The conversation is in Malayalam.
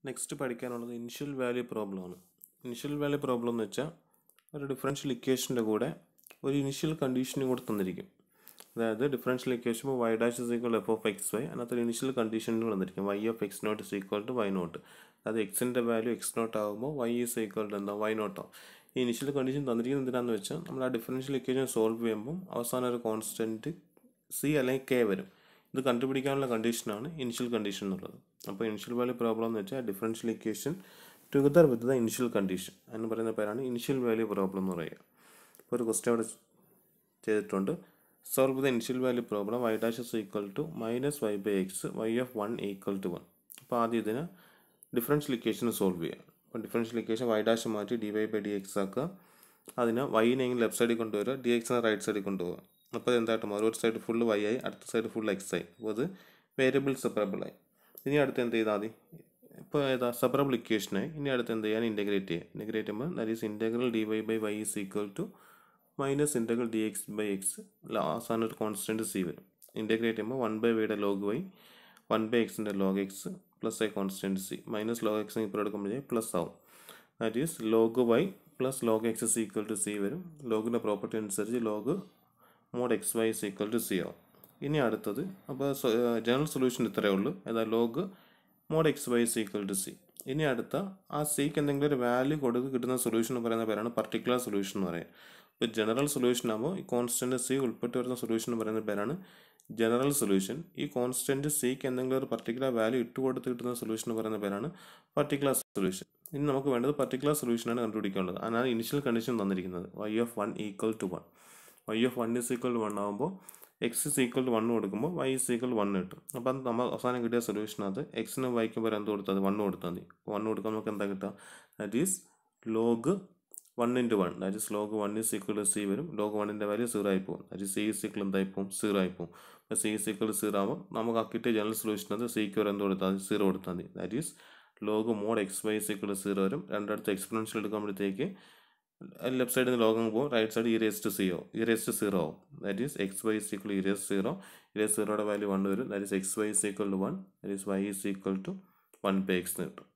നെക്സ്റ്റ് പഠിക്കാനുള്ളത് ഇനിഷ്യൽ വാല്യൂ പ്രോബ്ലമാണ് ഇനിഷ്യൽ വാല്യൂ പ്രോബ്ലം എന്ന് വെച്ചാൽ ഒരു ഡിഫറൻഷ്യൽ ഇക്വേഷൻ്റെ കൂടെ ഒരു ഇനിഷ്യൽ കണ്ടീഷനും കൂടെ തന്നിരിക്കും അതായത് ഡിഫറൻഷ്യൽ ഇക്വേഷൻ ഇപ്പോൾ y dash is equal f of x y അതിനകത്ത് ഇനിഷ്യൽ കണ്ടീഷനുകൾ തന്നിരിക്കും y of x not is equal to y not അതായത് എക്സിൻ്റെ വാല്യൂ എക്സ് നോട്ട് ആകുമ്പോൾ വൈ ഈസ് ഈക്വൽ ടു എന്താ വൈ നോട്ട് ആവും ഈ ഇനിഷ്യൽ കണ്ടീഷൻ തന്നിരിക്കുന്നത് എന്തിനാന്ന് വെച്ചാൽ നമ്മൾ ആ ഡിഫറൻഷ്യൽ ഇക്വേഷൻ സോൾവ് ചെയ്യുമ്പോൾ അവസാനം ഒരു കോൺസ്റ്റൻറ്റ് സി അല്ലെങ്കിൽ കെ വരും ഇത് കണ്ടുപിടിക്കാനുള്ള കണ്ടീഷനാണ് ഇനിഷ്യൽ കണ്ടീഷൻ എന്നുള്ളത് അപ്പോൾ ഇനിഷ്യൽ വാല്യൂ പ്രോബ്ലം എന്ന് വെച്ചാൽ differential equation together with the initial condition എന്ന് പറയുന്ന പേരാണ് ഇനിഷ്യൽ വാല്യൂ പ്രോബ്ലം എന്ന് പറയുക ഇപ്പോൾ ഒരു ക്വസ്റ്റ്യൻ അവിടെ ചെയ്തിട്ടുണ്ട് solve the initial value problem y dash is equal to minus y by x y of one equal to one അപ്പോൾ ആദ്യം ഇതിന് ഡിഫറൻഷ്യൽ ഇക്വേഷൻ സോൾവ് ചെയ്യുക അപ്പോൾ ഡിഫറൻഷ്യൽ ഇക്വേഷൻ വൈ ഡാഷ് മാറ്റി d y by d x ആക്കുക അതിന് വൈനെങ്കിൽ ലെഫ്റ്റ് സൈഡിൽ കൊണ്ടുവരിക ഡി എക്സിനെ റൈറ്റ് സൈഡിൽ കൊണ്ടുപോകുക അപ്പോൾ എന്തായിട്ട് മാറും ഒരു സൈഡ് ഫുള്ള് വൈ ആയി അടുത്ത സൈഡ് ഫുൾ എക്സ് ആയി അപ്പോൾ അത് വേരിയബിൾ സെപ്പറബിൾ ആയി ഇനി അടുത്ത് എന്ത് ചെയ്താൽ മതി ഇപ്പോൾ ഏതാ സെപ്പറബിൾ ഇക്വേഷനായി ഇനി അടുത്ത് എന്ത് ചെയ്യാൻ ഇൻറ്റഗ്രേറ്റ് ചെയ്യുക ഇൻറ്റഗ്രേറ്റ് ചെയ്യുമ്പോൾ that is integral d y by y is equal to minus integral d x by x അവസാനം ഒരു കോൺസ്റ്റൻറ്റ് സി വരും ഇൻറ്റഗ്രേറ്റ് ചെയ്യുമ്പോൾ വൺ ബൈ വൈയുടെ ലോഗ് വൈ വൺ ബൈ എക്സിൻ്റെ log x plus a constant c minus log x ഇപ്പോൾ എടുക്കുമ്പോഴേ പ്ലസ് ആവും that is log y plus log x is equal to c വരും ലോഗിൻ്റെ പ്രോപ്പർട്ടി അനുസരിച്ച് log mod x y is equal to C ആവും ഇനി അടുത്തത് അപ്പോൾ ജനറൽ സൊല്യൂഷൻ ഇത്രയേ ഉള്ളൂ ഏതാ log mod x y is equal to c ഇനി അടുത്ത ആ സിക്ക് എന്തെങ്കിലും ഒരു വാല്യൂ കൊടുത്ത് കിട്ടുന്ന സൊല്യൂഷൻ എന്ന് പറയുന്ന പേരാണ് പർട്ടിക്കുലർ സൊല്യൂഷൻ എന്ന് പറയുന്നത് ഇപ്പോൾ ജനറൽ സൊല്യൂഷൻ ആകുമ്പോൾ ഈ കോൺസ്റ്റൻറ്റ് സി ഉൾപ്പെട്ട് വരുന്ന സൊല്യൂഷൻ എന്ന് പറയുന്ന പേരാണ് ജനറൽ സൊല്യൂഷൻ ഈ കോൺസ്റ്റൻറ്റ് സിക്ക് എന്തെങ്കിലും ഒരു പർട്ടിക്കുലർ വാല്യൂ ഇട്ട് കൊടുത്ത് കിട്ടുന്ന സൊല്യൂഷൻ എന്ന് പറയുന്ന പേരാണ് പർട്ടിക്കുലർ സൊല്യൂഷൻ ഇനി നമുക്ക് വേണ്ടത് പർട്ടിക്കുലർ സൊല്യൂഷനാണ് കണ്ടുപിടിക്കാനുള്ളത് അതിനാണ് ഇനിഷ്യൽ കണ്ടീഷൻ തന്നിരിക്കുന്നത് y of one equal to one y of one is equal to one ആകുമ്പോൾ x is equal to one കൊടുക്കുമ്പോൾ വൈ ഇസ് ഈക്വൽ വൺ കിട്ടും അപ്പം നമ്മൾ അവസാനം കിട്ടിയ സൊല്യൂഷനകത്ത് എക്സിന് വൈക്ക് പകരം എന്ത് കൊടുത്താൽ മതി വൺ കൊടുത്താൽ മതി വൺ കൊടുക്കാൻ നമുക്ക് എന്താ കിട്ടുക that is log one into one that is log one is equal to c വരും ലോഗ് വണ്ണിൻ്റെ വാല്യൂ സീറോ ആയി പോകും that is c is equal എന്തായി പോകും സീറോ ആയി പോകും അപ്പോൾ സി ഇസ് ഈക്വൽ സീറോ ആകുമ്പോൾ നമുക്ക് ആ കിട്ടിയ ജനറൽ സൊല്യൂഷനകത്ത് സിക്ക് വരെ എന്ത് കൊടുത്താൽ മതി സീറോ കൊടുത്താൽ മതി that is log mod x y is equal zero വരും രണ്ടിടത്ത് എക്സ്പെറൻഷ്യൽ എടുക്കുമ്പോഴത്തേക്ക് ലെഫ്റ്റ് സൈഡിൽ നിന്ന് ലോകം പോകും right side e raise to zero e raise to zero ആവും that is x y is equal e raise zero e raise സീറോയുടെ വാല്യൂ വൺ വരും that is x y is equal to one that is y is equal to one by x കിട്ടും